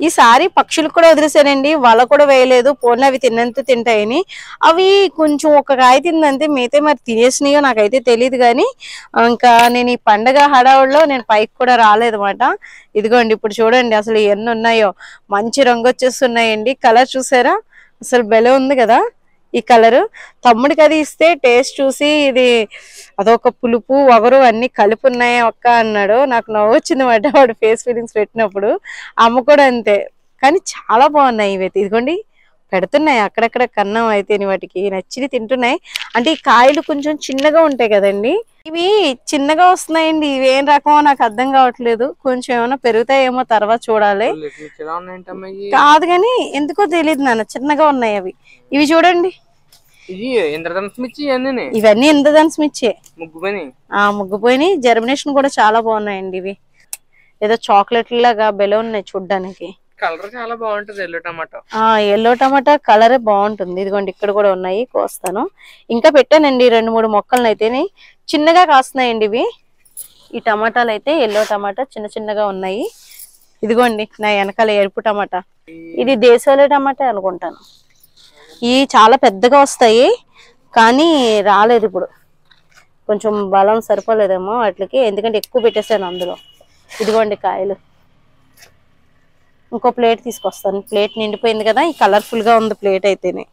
ఈసారి పక్షులు కూడా వదిలేసానండి వల కూడా వేయలేదు పోనీ అవి తిన్నంత తింటాయని అవి కొంచెం ఒక కాయ తిందంతే మిగతా మరి తినేసినాయో నాకైతే తెలియదు కానీ ఆ, ఇంకా నేను ఈ పండగ హడావుడిలో నేను పైకి కూడా రాలేదన్నమాట ఇదిగోండి ఇప్పుడు చూడండి అసలు ఎన్ని ఉన్నాయో మంచి రంగు వచ్చేస్తున్నాయండి కలర్ చూసారా అసలు బెల ఉంది కదా ఈ కలర్ తమ్ముడికి అది ఇస్తే టేస్ట్ చూసి ఇది అదొక పులుపు వగరు అన్ని కలిపి ఉన్నాయి అక్క అన్నాడు నాకు నవ్వు వచ్చింది మాట వాడు ఫేస్ ఫీలింగ్స్ పెట్టినప్పుడు అమ్మ కూడా అంతే కానీ చాలా బాగున్నాయి ఇవి అయితే ఇదిగోండి పెడుతున్నాయి అక్కడక్కడ కన్నం అయితే వాటికి నచ్చిని తింటున్నాయి అంటే ఈ కాయలు కొంచెం చిన్నగా ఉంటాయి కదండి ఇవి చిన్నగా వస్తున్నాయండి ఇవి ఏం రకమో నాకు అర్థం కావట్లేదు కొంచెం ఏమైనా పెరుగుతాయేమో తర్వాత చూడాలి లిటిల్స్ ఎలా ఉన్నాయంటమ్మా ఇవి కాదు కానీ ఎందుకో తెలియదు నాన్న చిన్నగా ఉన్నాయి అవి ఇవి చూడంండి ఇది ఇంద్రధనుస్ మిర్చి ఇవన్నీ ఇవన్నీ ఇంద్రధనుసు మిర్చే ముగ్గు పని ఆ ముగ్గుపోయినాయి జర్మినేషన్ కూడా చాలా బాగున్నాయండి ఇవి ఏదో చాక్లెట్ లాగా బెల ఉన్నాయి చూడ్డానికి కలర్ చాలా బాగుంటది ఎల్లో టమాటో ఆ ఎల్లో టమాటా కలరే బాగుంటుంది ఇదిగోండి ఇక్కడ కూడా ఉన్నాయి కోస్తాను ఇంకా పెట్టానండి రెండు మూడు మొక్కలను అయితేనే చిన్నగా కాస్తున్నాయండి ఇవి ఈ టమాటాలు అయితే ఎల్లో టమాటా చిన్న చిన్నగా ఉన్నాయి ఇదిగోండి నా వెనకాల ఎరుపు టమాటా ఇది దేశాల టమాటా అనుకుంటాను ఇవి చాలా పెద్దగా వస్తాయి కానీ రాలేదు ఇప్పుడు కొంచెం బలం సరిపోలేదేమో వాటికి ఎందుకంటే ఎక్కువ పెట్టేశాను అందులో ఇదిగోండి కాయలు ఇంకో ప్లేట్ తీసుకొస్తాను ప్లేట్ నిండిపోయింది కదా ఈ కలర్ఫుల్ గా ఉంది ప్లేట్ అయితేనే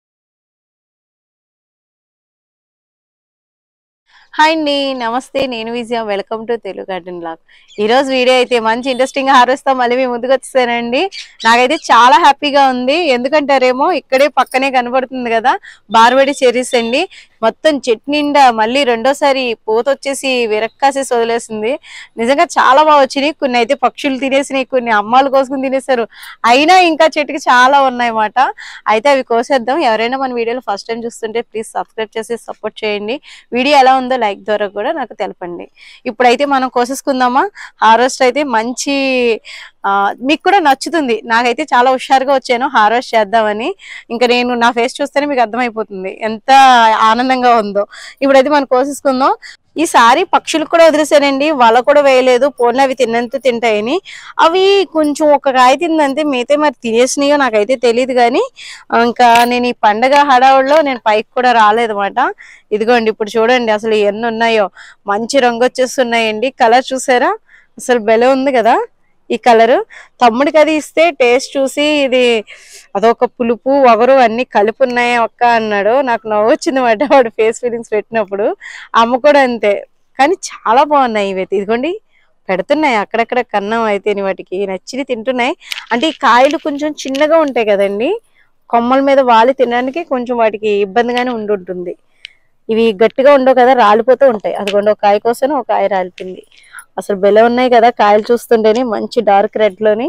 హాయ్ అండి నమస్తే నేను Vijaya welcome to Telugu garden blog ఈ రోజు వీడియో అయితే మంచి ఇంట్రెస్టింగ్ హార్వెస్ట్ తో మళ్ళీ మీ ముందుకు వచ్చేసానండి నాకైతే చాలా హ్యాపీగా ఉంది ఎందుకంటారేమో ఇక్కడే పక్కనే కనబడుతుంది కదా బార్బడి చెరీస్ అండి మొత్తం చెట్టు నిండా మళ్ళీ రెండోసారి పూత వచ్చేసి విరక్కాసేసి వదిలేసింది నిజంగా చాలా బాగా వచ్చినాయి కొన్ని అయితే పక్షులు తినేసినాయి కొన్ని అమ్మాలు కోసుకుని తినేశారు అయినా ఇంకా చెట్టుకి చాలా ఉన్నాయన్నమాట అయితే అవి కోసేద్దాం ఎవరైనా మన వీడియోలో ఫస్ట్ టైం చూస్తుంటే ప్లీజ్ సబ్స్క్రైబ్ చేసి సపోర్ట్ చేయండి వీడియో ఎలా ఉందో లైక్ ద్వారా కూడా నాకు తెలపండి ఇప్పుడైతే మనం కోసేసుకుందామా హార్వెస్ట్ అయితే మంచి ఆ, మీకు కూడా నచ్చుతుంది నాకైతే చాలా హుషారుగా వచ్చాను హార్వెస్ట్ చేద్దామని ఇంకా నేను నా ఫేస్ చూస్తేనే మీకు అర్థమైపోతుంది ఎంత ఆనందంగా ఉందో ఇప్పుడైతే మనం కోసేసుకుందాం ఈసారి పక్షులకు కూడా వదిలేసానండి వల కూడా వేయలేదు పోనీ అవి తిన్నంత తింటాయని అవి కొంచెం ఒక కాయ తిందంతే మిగతా మరి తినేసినాయో నాకైతే తెలియదు కానీ ఆ, ఇంకా నేను ఈ పండగ హడావుడిలో నేను పైకి కూడా రాలేదన్నమాట ఇదిగోండి ఇప్పుడు చూడండి అసలు ఎన్ని ఉన్నాయో మంచి రంగు వచ్చేస్తున్నాయండి కలర్ చూసారా అసలు బెల ఉంది కదా ఈ కలర్ తమ్ముడికి అది ఇస్తే టేస్ట్ చూసి ఇది అదొక పులుపు వగరు అన్ని కలిపి ఉన్నాయి అక్క అన్నాడు నాకు నవ్వు వచ్చింది మాట వాడు ఫేస్ ఫీలింగ్స్ పెట్టినప్పుడు అమ్మ కూడా అంతే కానీ చాలా బాగున్నాయి ఇవి అయితే ఇదిగోండి పెడుతున్నాయి అక్కడక్కడ కన్నం అయితే వాటికి నచ్చిని తింటున్నాయి అంటే ఈ కాయలు కొంచెం చిన్నగా ఉంటాయి కదండి కొమ్మల మీద వాలి తినడానికి కొంచెం వాటికి ఇబ్బందిగానే ఉండుంటుంది ఇవి గట్టిగా ఉండవు కదా రాలిపోతూ ఉంటాయి అదిగోండి ఒక కాయ కోసం ఒక కాయ రాలిపోయింది అసలు బెల ఉన్నాయి కదా కాయలు చూస్తుంటేనే మంచి డార్క్ రెడ్ లోని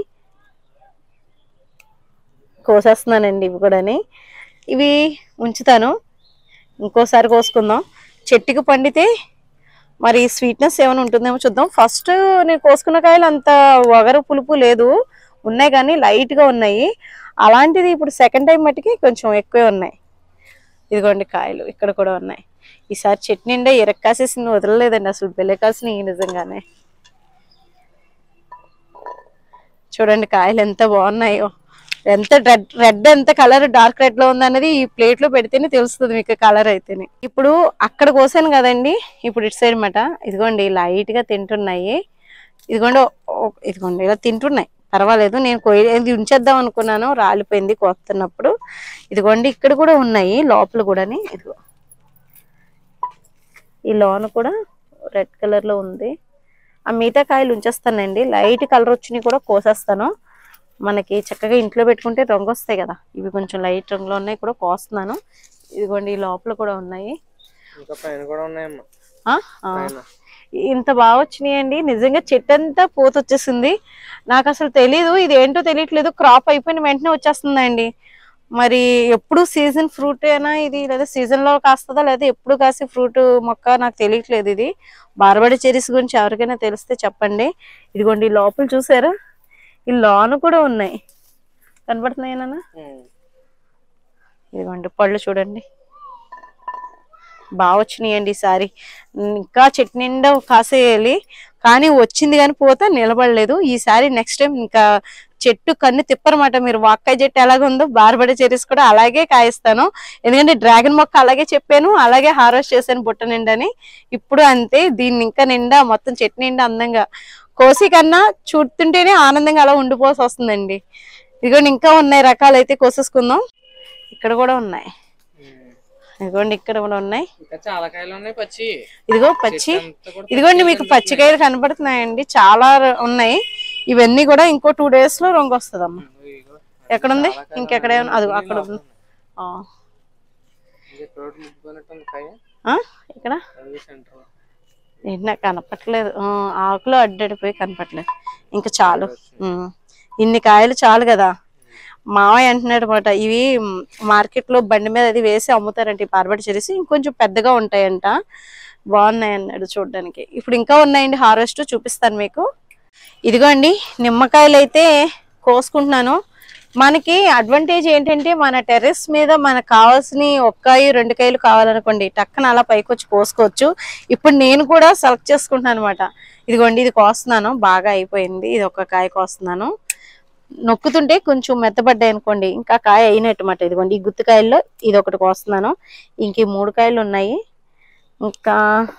కోసేస్తున్నానండి ఇవి కూడాని ఇవి ఉంచుతాను ఇంకోసారి కోసుకుందాం చెట్టుకి పండితే మరి స్వీట్నెస్ ఏమైనా ఉంటుందేమో చూద్దాం ఫస్ట్ నేను కోసుకున్న కాయలు అంత వగరు పులుపు లేదు ఉన్నాయి కానీ లైట్ గా ఉన్నాయి అలాంటిది ఇప్పుడు సెకండ్ టైం మట్టికి కొంచెం ఎక్కువే ఉన్నాయి ఇదిగోండి కాయలు ఇక్కడ కూడా ఉన్నాయి ఈసారి చెట్టు నిండా ఎరక్కాసేసింది వదలలేదండి అసలు బెల్లకాల్సిన నిజంగానే చూడండి కాయలు ఎంత బాగున్నాయో ఎంత రెడ్ రెడ్ ఎంత కలర్ డార్క్ రెడ్ లో ఉందన్నది ఈ ప్లేట్ లో పెడితేనే తెలుస్తుంది మీకు కలర్ అయితేనే ఇప్పుడు అక్కడ కోసాను కదండి ఇప్పుడు ఇటు సైడ్ మాట ఇదిగోండి లైట్ గా తింటున్నాయి ఇదిగోండి ఓ- ఇదిగోండి ఇలా తింటున్నాయి పర్వాలేదు నేను కొయ్య ఇది ఉంచేద్దాం అనుకున్నాను రాలిపోయింది కోస్తున్నప్పుడు ఇదిగోండి ఇక్కడ కూడా ఉన్నాయి లోపల కూడాని ఇదిగో ఈ లోన కూడా రెడ్ కలర్ లో ఉంది ఆ మిగతా కాయలు ఉంచేస్తానండి లైట్ కలర్ వచ్చినవి కూడా కోసేస్తాను మనకి చక్కగా ఇంట్లో పెట్టుకుంటే రంగు వస్తాయి కదా ఇవి కొంచెం లైట్ రంగులో ఉన్నాయి కూడా కోస్తున్నాను ఇదిగోండి ఈ లోపల కూడా ఉన్నాయి ఇంకా పైన కూడా ఉన్నాయమ్మా ఆ? ఆ. పైన ఇంత బాగా వచ్చినాయండి నిజంగా చెట్టు అంతా పూత వచ్చేసింది నాకు అసలు తెలీదు ఇది ఏంటో తెలియట్లేదు క్రాప్ అయిపోయిన వెంటనే వచ్చేస్తుందండి మరి ఎప్పుడు సీజన్ ఫ్రూట్ అయినా ఇది లేదా సీజన్ లో కాస్తుందా లేదా ఎప్పుడు కాసే ఫ్రూట్ మొక్క నాకు తెలియట్లేదు ఇది బార్బడి చెరీస్ గురించి ఎవరికైనా తెలిస్తే చెప్పండి ఇదిగోండి ఈ లోపల చూసారా ఈ లోన కూడా ఉన్నాయి కనబడుతున్నాయి నాన్న ఉమ్. ఇదిగోండి పళ్ళు చూడండి బాగా వచ్చినాయండి ఈసారి ఇంకా చెట్టు నిండా కాసేయాలి కానీ వచ్చింది కానీ పోతే నిలబడలేదు ఈసారి నెక్స్ట్ టైం ఇంకా చెట్టు కన్ను తిప్పరమాట మీరు వాక్కాయ చెట్టు ఎలాగ ఉందో బార్బడి చెరీస్ కూడా అలాగే కాయిస్తాను ఎందుకంటే డ్రాగన్ మొక్క అలాగే చెప్పాను అలాగే హార్వెస్ట్ చేశాను బుట్ట నిండని ఇప్పుడు అంతే దీన్ని ఇంకా నిండా మొత్తం చెట్టు నిండా అందంగా కోసి కన్నా చూస్తుంటేనే ఆనందంగా అలా ఉండిపోసి వస్తుందండి ఇదిగోండి ఇంకా ఉన్నాయి రకాలు అయితే కోసేసుకుందాం ఇక్కడ కూడా ఉన్నాయి ఇదిగోండి ఇక్కడ కూడా ఉన్నాయి ఇంకా చాలా కాయలు ఉన్నాయి పచ్చి ఇదిగో పచ్చి చెట్టు అంతా కూడా ఇదిగోండి మీకు పచ్చికాయలు కనబడుతున్నాయండి చాలా ర- ఉన్నాయి ఇవన్నీ కూడా ఇంకో టూ డేస్ లో రంగు వస్తుందమ్మా ఇదిగో. ఎక్కడుంది చాలా కాయలు ఇంకెక్కడ ఉన్నాయి. ఏమన్నా- అదిగో ఇవి అక్కడ లోపల ఉంది ఉన్నాయి. ఆ. ఇది తోట ముగ్గుపోయినట్టు ఉంది కాయ ఆ? ఇక్కడ అది సెంటర్ ఏంటి నాకు కనపట్లేదు ఆ, ఆకులు అడ్డడిపోయి కనపట్లేదు ఇంకా చాలు ఉమ్. ఇన్ని కాయలు చాలు కదా మావయ్య అంటున్నాడు అనమాట ఇవి మార్కెట్ లో బండి మీద అది వేసి అమ్ముతారంట ఈ పార్బడి చెరిసి ఇంకొంచెం పెద్దగా ఉంటాయంట బాగున్నాయి అన్నాడు చూడడానికి ఇప్పుడు ఇంకా ఉన్నాయండి హార్వెస్ట్ చూపిస్తాను మీకు ఇదిగో అండి నిమ్మకాయలు అయితే కోసుకుంటున్నాను మనకి అడ్వాంటేజ్ ఏంటంటే మన టెర్రస్ మీద మనకు కావాల్సిన ఒక్కాయి రెండు కాయలు కావాలనుకోండి టక్కన అలా పైకి వచ్చి కోసుకోవచ్చు ఇప్పుడు నేను కూడా సెలెక్ట్ చేసుకుంటున్నాను అనమాట ఇదిగోండి ఇది కోస్తున్నాను బాగా అయిపోయింది ఇది ఒక కాయ కోస్తున్నాను నొక్కుతుంటే కొంచెం మెత్తబడ్డాయి అనుకోండి ఇంకా కాయ అయినట్టు మాట ఇదిగోండి ఈ గుత్తికాయల్లో ఇది ఒకటి కోస్తున్నాను ఇంక ఈ మూడు కాయలు ఉన్నాయి ఇంకా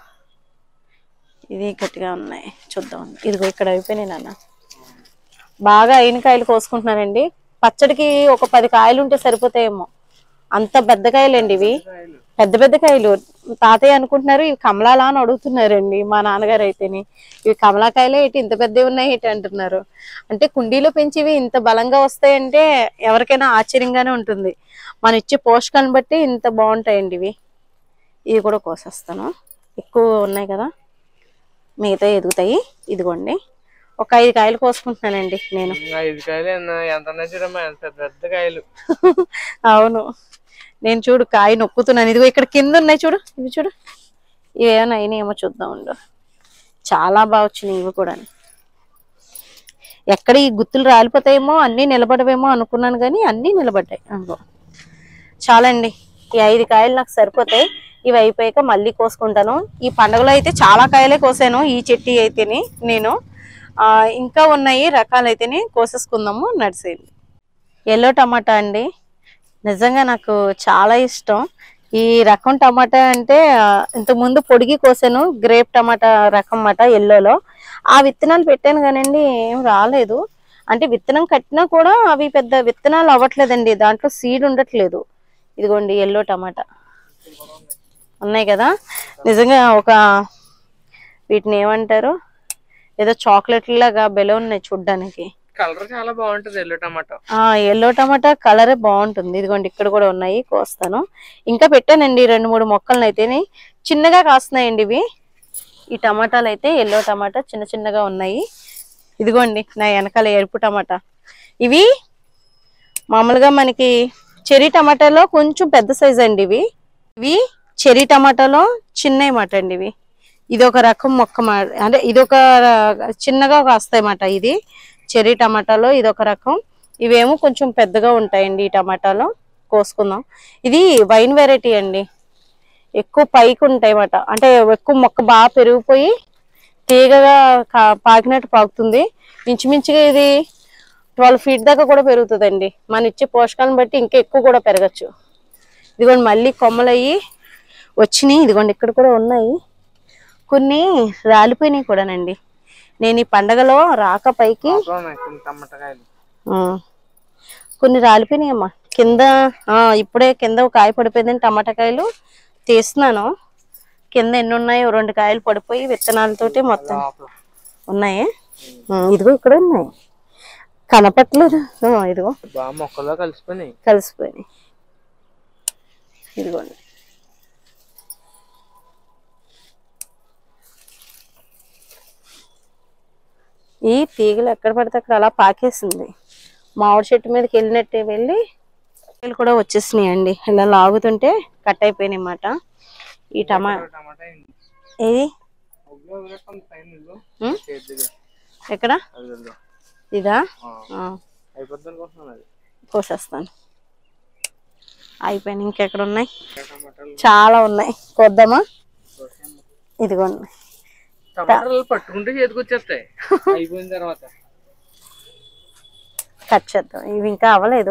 ఇది గట్టిగా ఉన్నాయి చూద్దాం ఇదిగో ఇక్కడ అయిపోయినాయి నాన్న బాగా అయిన కాయలు కోసుకుంటున్నానండి పచ్చడికి ఒక పది కాయలు ఉంటే సరిపోతాయేమో అంత పెద్ద కాయలండి ఇవి కాయలు పెద్ద పెద్ద కాయలు తాతయ్య అనుకుంటున్నారు ఇవి కమలాలా అని అడుగుతున్నారండి మా నాన్నగారు అయితేని ఇవి కమలాకాయలే ఏంటి ఇంత పెద్దవి ఉన్నాయి ఏంటి అంటున్నారు అంటే కుండీలో పెంచివి ఇంత బలంగా వస్తాయంటే ఎవరికైనా ఆశ్చర్యంగానే ఉంటుంది మనం ఇచ్చే పోషకాలను బట్టి ఇంత బాగుంటాయండి ఇవి ఇవి కూడా కోసేస్తాను ఎక్కువ ఉన్నాయి కదా మిగతా ఎదుగుతాయి ఇదిగోండి ఒక ఐదు కాయలు కోసుకుంటున్నానండి నేను ఇంకా ఐదు కాయలు ఎన్న- ఎంత ఉన్నాయి చూడమ్మా ఎంత పెద్ద పెద్ద కాయలు అవును నేను చూడు కాయ నొక్కుతున్నాను ఇదిగో ఇక్కడ కింద ఉన్నాయి చూడు ఇవి చూడు ఇవేమైనా అయినాయేమో చూద్దాం ఉండు చాలా బాగా వచ్చినాయి ఇవి కూడా ఎక్కడ ఈ గుత్తులు రాలిపోతాయేమో అన్నీ నిలబడవేమో అనుకున్నాను కానీ అన్నీ నిలబడ్డాయి అందులో చాలండి ఈ ఐదు కాయలు నాకు సరిపోతాయి ఇవి అయిపోయాక మళ్ళీ కోసుకుంటాను ఈ పండుగలో అయితే చాలా కాయలే కోసాను ఈ చెట్టు అయితేనే నేను ఆ, ఇంకా ఉన్నాయి రకాలైతేనే కోసేసుకుందాము నడిసేయండి ఎల్లో టమాటా అండి నిజంగా నాకు చాలా ఇష్టం ఈ రకం టమాటా అంటే ఆ, ఇంతకుముందు పొడిగి కోసాను గ్రేప్ టమాటా రకం మాట ఎల్లోలో ఆ విత్తనాలు పెట్టాను కానండి ఏం రాలేదు అంటే విత్తనం కట్టినా కూడా అవి పెద్ద విత్తనాలు అవ్వట్లేదండి దాంట్లో సీడ్ ఉండట్లేదు ఇదిగోండి ఎల్లో టమాటా ఉన్నాయి కదా నిజంగా ఒక వీటిని ఏమంటారు ఏదో చాక్లెట్ లాగా బెల ఉన్నాయి చూడ్డానికి కలర్ చాలా బాగుంటది ఎల్లు టమాటో ఆ ఎల్లో టమాటా కలర్ బాగుంటుంది ఇదిగోండి ఇక్కడ కూడా ఉన్నాయి కోస్తాను ఇంకా పెట్టానండి రెండు మూడు మొక్కలను అయితేనే చిన్నగా కాస్తున్నాయండి ఇవి ఈ టమాటాలు అయితే ఎల్లో టమాటా చిన్న చిన్నగా ఉన్నాయి ఇదిగోండి నా వెనకాల ఎరుపు టమాటా ఇవి మామూలుగా మనకి చెరీ టమాటాలో కొంచెం పెద్ద సైజ్ అండి ఇవి ఇవి చెరీ టమాటాలో చిన్నవి మాట అండి ఇవి ఇది ఒక రకం మొక్క మా అంటే ఇది ఒక ర- చిన్నగా కాస్తాయి మాట ఇది చెరీ టమాటాలో ఇది ఒక రకం ఇవేమో కొంచెం పెద్దగా ఉంటాయండి ఈ టమాటాలో కోసుకుందాం ఇది వైన్ వెరైటీ అండి ఎక్కువ పైకి ఉంటాయి అన్నమాట అంటే ఎక్కువ మొక్క బాగా పెరిగిపోయి తీగగా కా- పాకినట్టు పాకుతుంది ఇంచుమించుగా ఇది ట్వెల్వ్ ఫీట్ దాకా కూడా పెరుగుతుందండి మన ఇచ్చే పోషకాలను బట్టి ఇంకా ఎక్కువ కూడా పెరగచ్చు ఇదిగోండి మళ్ళీ కొమ్మలు అయ్యి వచ్చినాయి ఇదిగోండి ఇక్కడ కూడా ఉన్నాయి కొన్ని రాలిపోయినాయి కూడానండి నేను ఈ పండగలో రాక పైకి లోపల ఉన్నాయి కొన్ని టమాటా కాయలు ఆ, కొన్ని రాలిపోయినాయి అమ్మా కింద ఆ, ఇప్పుడే కింద ఒక కాయ పడిపోయిందని టమాటా కాయలు తీస్తున్నాను కింద ఎన్ని ఉన్నాయో రెండు కాయలు పడిపోయి విత్తనాలతోటి మొత్తం లోపల ఉన్నాయి ఆ, ఇదిగో ఇక్కడ ఉన్నాయి కనపట్లేదు ఆ, ఇదిగో బాగా మొక్కల్లో కలిసిపోయినాయి కలిసిపోయినాయి ఇదిగోండి ఈ తీగలు ఎక్కడ పడితే అక్కడ అలా పాకేసింది మామిడి చెట్టు మీదకి వెళ్ళినట్టే వెళ్ళి తీగలు కూడా వచ్చేసినాయి అండి ఇలా లాగుతుంటే కట్ అయిపోయినాయి అన్నమాట ఈ టమా టమాటా అయింది ఏది ఒగ్గు వదిలేస్తుంది పైన ఇల్లు ఉం? చేతి దగ్గర. ఎక్కడ అది వెళ్దాం. ఇదా ఆ, ఆ, అయిపోద్ది అనుకుంటున్నాను అది కోసేస్తాను అయిపోయినాయి ఇంకెక్కడ ఉన్నాయి ఇంకా టమాటాలు చాలా ఉన్నాయి కొద్దామా ఇదిగోండి టమాటాలు పట్టుకుంటే చేతికి వచ్చేస్తాయి అయిపోయిన తర్వాత కట్ చేద్దాం ఇవి ఇంకా అవ్వలేదు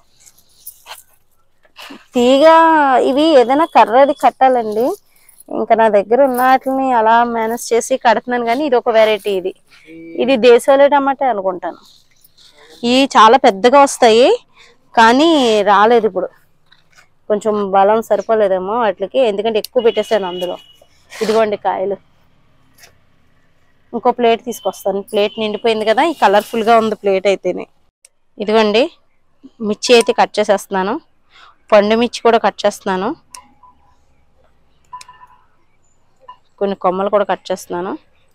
తీగ ఇవి ఏదైనా కర్రది కట్టాలండి ఇంకా నా దగ్గర ఉన్న వాటిని అలా మేనేజ్ చేసి కడుతున్నాను కానీ ఇది ఒక వెరైటీ ఇది ఇది దేశవాళీ టమాటా అనుకుంటాను ఇవి చాలా పెద్దగా వస్తాయి కానీ రాలేదు ఇప్పుడు కొంచెం బలం సరిపోలేదేమో వాటికి ఎందుకంటే ఎక్కువ పెట్టేశాను అందులో ఇదిగోండి కాయలు ఇంకో ప్లేట్ తీసుకొస్తాను ప్లేట్ నిండిపోయింది కదా ఈ కలర్ఫుల్ గా ఉంది ప్లేట్ అయితేనే ఇదిగోండి మిర్చి అయితే కట్ చేసేస్తున్నాను పండు మిర్చి కూడా కట్ చేస్తున్నాను కొన్ని కొమ్మలు కూడా కట్ చేస్తున్నాను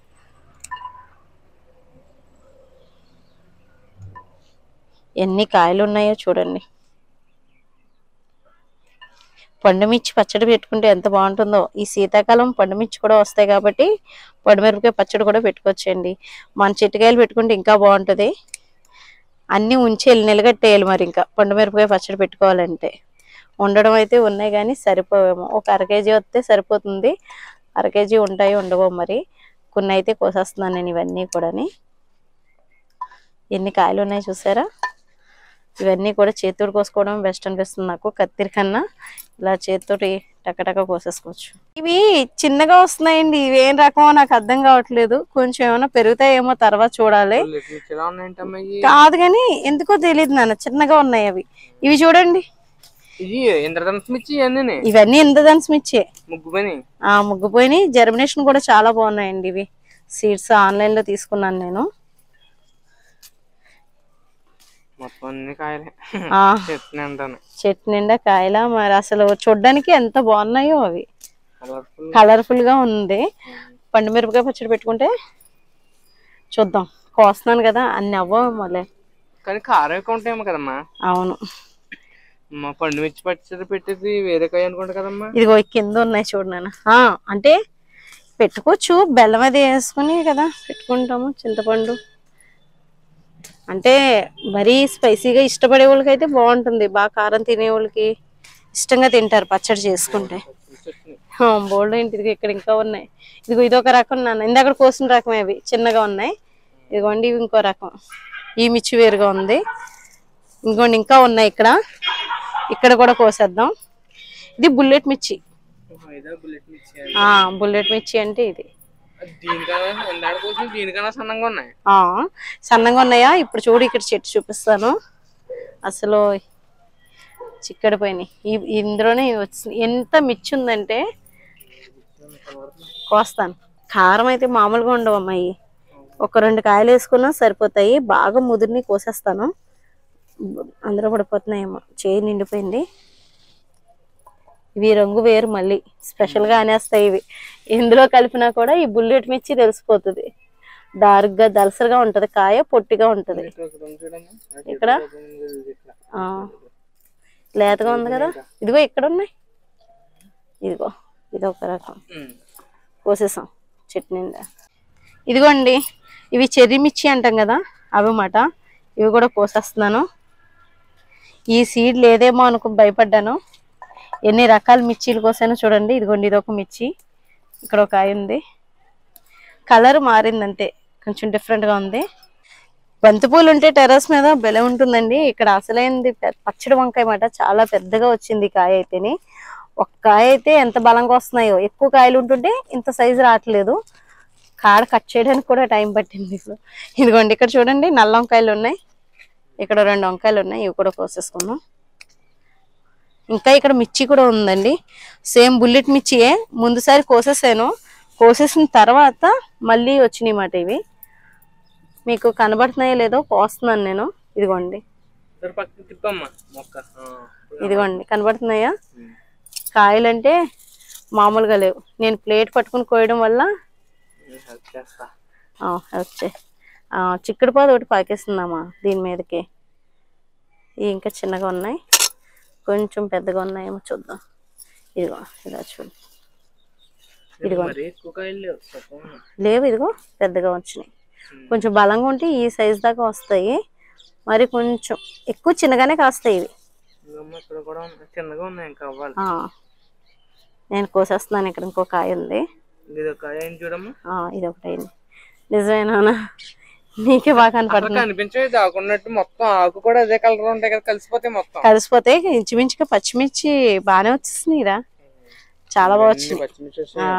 ఎన్ని కాయలు ఉన్నాయో చూడండి పండుమిర్చి పచ్చడి పెట్టుకుంటే ఎంత బాగుంటుందో ఈ శీతాకాలం పండుమిర్చి కూడా వస్తాయి కాబట్టి పండుమిరపకాయ పచ్చడి కూడా పెట్టుకోవచ్చండి మన చెట్టుకాయలు పెట్టుకుంటే ఇంకా బాగుంటుంది అన్నీ ఉంచేయాలి నిలగట్టేయాలి మరి ఇంకా పండుమిరపకాయ పచ్చడి పెట్టుకోవాలంటే ఉండడం అయితే ఉన్నాయి కానీ సరిపోవేమో ఒక అర కేజీ వస్తే సరిపోతుంది అర కేజీ ఉంటాయి ఉండవో మరి కొన్ని అయితే కోసేస్తున్నాను నేను ఇవన్నీ కూడాని ఎన్ని కాయలు ఉన్నాయి చూసారా ఇవన్నీ కూడా చేతితోటి కోసుకోవడం బెస్ట్ అనిపిస్తుంది నాకు కత్తిరి కన్నా ఇలా చేతితోటి టకటక కోసేసుకోవచ్చు ఇవి చిన్నగా వస్తున్నాయండి ఇవి ఏం రకమో నాకు అర్థం కావట్లేదు కొంచెం ఏమైనా పెరుగుతాయేమో తర్వాత చూడాలి లిటిల్ మిర్చి ఎలా ఉన్నాయంటమ్మా ఇవి కాదు కానీ ఎందుకో తెలియదు నాన్న చిన్నగా ఉన్నాయి అవి ఇవి చూడండి ఇవి ఇంద్రధనుస్ మిర్చి ఇవన్నీ ఇవన్నీ ఇంద్రధన్స్ మిర్చే ముగ్గు పని ఆ ముగ్గుపోయినాయి జర్మినేషన్ కూడా చాలా బాగున్నాయండి ఇవి సీడ్స్ ఆన్లైన్ లో తీసుకున్నాను నేను మొత్తం అన్ని కాయలే ఆ చెట్టు అంటాను చెట్టు నిండా కాయల మరి అసలు చూడ్డానికి ఎంత బాగున్నాయో అవి కలర్ఫుల్ కలర్ఫుల్ గా ఉంది పండు మిరపకాయ పచ్చడి పెట్టుకుంటే చూద్దాం కోస్తున్నాను కదా అన్ని అవ్వవు మళ్ళీ కానీ కారం ఎక్కువ ఉంటాయేమో కదమ్మా అవును మా పండు మిర్చి పచ్చడి పెట్టేది వేరే కాయ అనుకుంటా కదమ్మా ఇదిగో ఈ కింద ఉన్నాయి చూడు నాన్న ఆ, అంటే పెట్టుకోవచ్చు బెల్లం అది వేసుకుని కదా పెట్టుకుంటాము చింతపండు అంటే మరీ స్పైసీగా ఇష్టపడే వాళ్ళకి అయితే బాగుంటుంది బాగా కారం తినే వాళ్ళకి ఇష్టంగా తింటారు పచ్చడి చేసుకుంటే చట్నీ బోల్డ్ ఏంటి ఇదిగో ఇక్కడ ఇంకా ఉన్నాయి ఇదిగో ఇదొక రకం నాన్న ఇందాక కోసిన రకం అవి చిన్నగా ఉన్నాయి ఇదిగోండి ఇవి ఇంకో రకం ఈ మిర్చి వేరుగా ఉంది ఇంకోండి ఇంకా ఉన్నాయి ఇక్కడ ఇక్కడ కూడా కోసేద్దాం ఇది బుల్లెట్ మిర్చి ఇదే బుల్లెట్ మిర్చి అది. ఆ బుల్లెట్ మిర్చి అంటే ఇది అది దీనికన్నా ఎందాడ కోసం దీనికన్నా సన్నంగా ఉన్నాయి ఆ సన్నగా ఉన్నాయా ఇప్పుడు చూడు ఇక్కడ చెట్టు చూపిస్తాను అసలు చిక్కడి పోయినాయి ఈ- ఇందులోనే వచ్చింది ఎంత మిర్చి ఉందంటే కోస్తాను కారం అయితే మామూలుగా ఉండవు అమ్మాయి ఒక రెండు కాయలు వేసుకున్నా సరిపోతాయి బాగా ముదిరిని కోసేస్తాను అందులో పడిపోతున్నాయేమో చేయి నిండిపోయింది ఇవి రంగు వేరు మళ్ళీ స్పెషల్ గా అనేస్తాయి ఇవి ఇందులో కలిపినా కూడా ఈ బుల్లెట్ మిర్చి తెలిసిపోతుంది డార్క్ గా దలసరిగా ఉంటది కాయ పొట్టిగా ఉంటది ఇక్కడ ఒకటి ఉంది చూడమ్మా. ఆ చెట్టు ఇక్కడ? పక్కన ఉంది ఇది ఇక్కడ. ఆ లేతగా ఉంది కదా ఇదిగో ఇక్కడ ఉన్నాయి ఇదిగో ఇది ఒక రకం ఉమ్. కోసేసాం చెట్టు నిండా ఇదిగోండి ఇవి చెర్రీ మిర్చి అంటాం కదా అవి మాట ఇవి కూడా కోసేస్తున్నాను ఈ సీడ్ లేదేమో అనుకో భయపడ్డాను ఎన్ని రకాల మిర్చీలు కోసానో చూడండి ఇదిగోండి ఇది ఒక మిర్చి ఇక్కడ ఒక కాయ ఉంది కలర్ మారింది అంతే కొంచెం different గా ఉంది బంతిపూలు ఉంటే టెర్రస్ మీద బెల ఉంటుందండి ఇక్కడ అసలైంది పె- పచ్చడి వంకాయ మాట చాలా పెద్దగా వచ్చింది ఈ కాయ అయితేని ఒక కాయ అయితే ఎంత బలంగా వస్తున్నాయో ఎక్కువ కాయలు ఉంటుంటే ఇంత సైజు రావట్లేదు కాడ కట్ చేయడానికి కూడా టైం పట్టింది ఇప్పుడు ఇదిగోండి ఇక్కడ చూడండి నల్ల వంకాయలు ఉన్నాయి ఇక్కడ రెండు వంకాయలు ఉన్నాయి ఇవి కూడా కోసేసుకున్నాం ఇంకా ఇక్కడ మిర్చి కూడా ఉందండి సేమ్ బుల్లెట్ మిర్చియే ముందుసారి కోసేసాను కోసేసిన తర్వాత మళ్ళీ వచ్చినాయి మాట ఇవి మీకు కనబడుతున్నాయో లేదో కోస్తున్నాను నేను ఇదిగోండి ఇక్కడ పక్కకి తిప్పమ్మా మొక్క ఆ. ఇదిగోండి కనబడుతున్నాయా ఉమ్. కాయలంటే మామూలుగా లేవు నేను ప్లేట్ పట్టుకుని కోయడం వల్ల నేను help చేస్తా వచ్చాయి చిక్కుడు పాదు ఒకటి పాకేస్తుందమ్మా దీని మీదకి ఇవి ఇంకా చిన్నగా ఉన్నాయి కొంచెం పెద్దగా ఉన్నాయేమో చూద్దాం ఇదిగో ఇలా చూడు ఇదిగో. మరి ఎక్కువ కాయలు లేవు తక్కువ ఉన్నాయి. లేవు ఇదిగో పెద్దగా వచ్చినాయి కొంచెం బలంగా ఉంటే ఈ సైజ్ దాకా వస్తాయి మరి కొంచెం ఎక్కువ చిన్నగానే కాస్తాయి ఇవి ఇంకమ్మా ఇక్కడ కూడా ఉన్నాయి చిన్నగా ఉన్నాయి ఇంకా అవ్వాలి ఆ, నేను కోసేస్తున్నాను ఇక్కడ ఇంకో కాయ ఉంది ఇది ఒక కాయ ఏంటి చూడమ్మా ఆ, ఇది ఒకటి అయింది నిజమేనా నీకే బాగా అసలు కనపడుతుంది కనిపించేవి దాకున్నట్టు మొత్తం ఆకు కూడా అదే కలర్ ఉంటాయి కదా కలిసిపోతే మొత్తం కలిసిపోతే ఇంచుమించుగా పచ్చిమిర్చి బాగానే వచ్చేసినాయిరా చాలా బాగా వచ్చింది పచ్చిమిర్చి వచ్చి ఆ,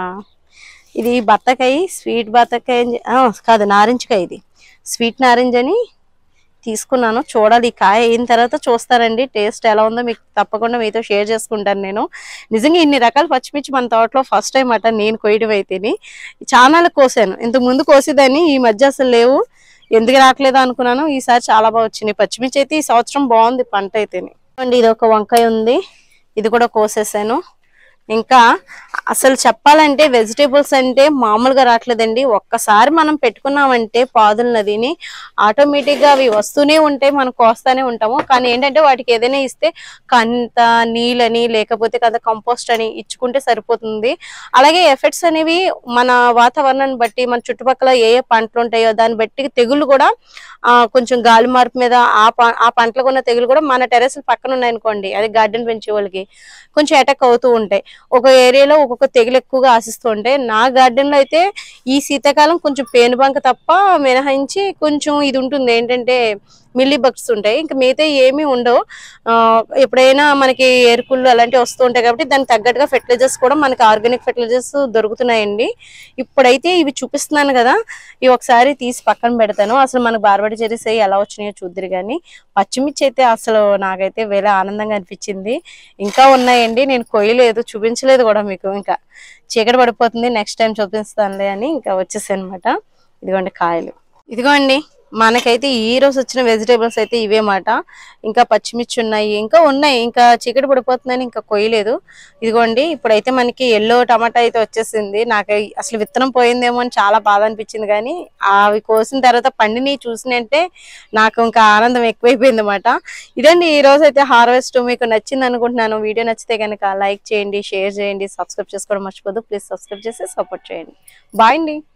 ఇది బత్తకాయ స్వీట్ బత్తకాయ అని చె- ఆ, కాదు నారింజకాయ ఇది స్వీట్ నారింజ అని తీసుకున్నాను చూడాలి ఈ కాయ అయిన తర్వాత చూస్తారండి టేస్ట్ ఎలా ఉందో మీకు తప్పకుండా మీతో షేర్ చేసుకుంటాను నేను నిజంగా ఇన్ని రకాల పచ్చిమిర్చి మన తోటలో ఫస్ట్ టైం అట నేను కొయ్యడం అయితేని చాలా కోసాను ఇంతకు ముందు కోసేదాన్ని ఈ మధ్య అసలు లేవు ఎందుకు రావట్లేదు అనుకున్నాను ఈసారి చాలా బాగా వచ్చినాయి పచ్చిమిర్చి అయితే ఈ సంవత్సరం బాగుంది పంట అయితేని అండి ఇది ఒక వంకాయ ఉంది ఇది కూడా కోసేసాను ఇంకా అసలు చెప్పాలంటే వెజిటేబుల్స్ అంటే మామూలుగా రావట్లేదండి ఒక్కసారి మనం పెట్టుకున్నామంటే పాదుల నదిని ఆటోమేటిక్ గా అవి వస్తూనే ఉంటాయి మనం కోస్తానే ఉంటాము కానీ ఏంటంటే వాటికి ఏదైనా ఇస్తే కంత నీళ్ళని లేకపోతే కదా కంపోస్ట్ అని ఇచ్చుకుంటే సరిపోతుంది అలాగే ఎఫెక్ట్స్ అనేవి మన వాతావరణాన్ని బట్టి మన చుట్టుపక్కల ఏ ఏ పంటలు ఉంటాయో దాన్ని బట్టి తెగుళ్ళు కూడా ఆ, కొంచెం గాలి మార్పు మీద ఆ ప- ఆ పంటలకు ఉన్న తెగులు కూడా మన టెరెస్ పక్కన ఉన్నాయనుకోండి అది గార్డెన్ పెంచే వాళ్ళకి కొంచెం అటాక్ అవుతూ ఉంటాయి ఒక ఏరియాలో ఒక్కొక్క తెగులు ఎక్కువగా ఆశిస్తూ ఉంటాయి నా గార్డెన్ లో అయితే ఈ శీతాకాలం కొంచెం పేనుబంక తప్ప మినహాయించి కొంచెం ఇది ఉంటుంది ఏంటంటే మిల్లీ బగ్స్ ఉంటాయి ఇంకా మిగతా ఏమీ ఉండవు ఆ, ఎప్పుడైనా మనకి ఏరుకుళ్ళు అలాంటివి వస్తూ ఉంటాయి కాబట్టి దానికి తగ్గట్టుగా ఫెర్టిలైజర్స్ కూడా మనకి ఆర్గానిక్ ఫెర్టిలైజర్స్ దొరుకుతున్నాయండి ఇప్పుడైతే ఇవి చూపిస్తున్నాను కదా ఇవి ఒకసారి తీసి పక్కన పెడతాను అసలు మనకు బార్బడి చెరీస్ అయ్యి ఎలా వచ్చినాయో చూద్దరు కానీ పచ్చిమిర్చి అయితే అసలు నాకైతే వేరే ఆనందంగా అనిపించింది ఇంకా ఉన్నాయండి నేను కొయ్యలేదు చూపించలేదు కూడా మీకు ఇంకా చీకటి పడిపోతుంది నెక్స్ట్ టైం చూపిస్తానులే అని ఇంకా వచ్చేసాయి అనమాట ఇదిగోండి కాయలు ఇదిగోండి మనకైతే ఈ రోజు వచ్చిన వెజిటేబుల్స్ అయితే ఇవే మాట ఇంకా పచ్చిమిర్చి ఉన్నాయి ఇంకా ఉన్నాయి ఇంకా చీకటి పడిపోతుందని ఇంకా కొయ్యలేదు ఇదిగోండి ఇప్పుడైతే మనకి ఎల్లో టమాటా అయితే వచ్చేసింది నాకు అసలు విత్తనం పోయిందేమో అని చాలా బాధ అనిపించింది కానీ అవి కోసిన తర్వాత పండిని చూసినంటే నాకు ఇంకా ఆనందం ఎక్కువైపోయింది అనమాట ఇదండి ఈ రోజు అయితే హార్వెస్ట్ మీకు నచ్చింది అనుకుంటున్నాను వీడియో నచ్చితే కనుక లైక్ చేయండి షేర్ చేయండి సబ్స్క్రైబ్ చేసుకోవడం మర్చిపోదు ప్లీజ్ సబ్స్క్రైబ్ చేసి సపోర్ట్ చేయండి బాయ్ అండి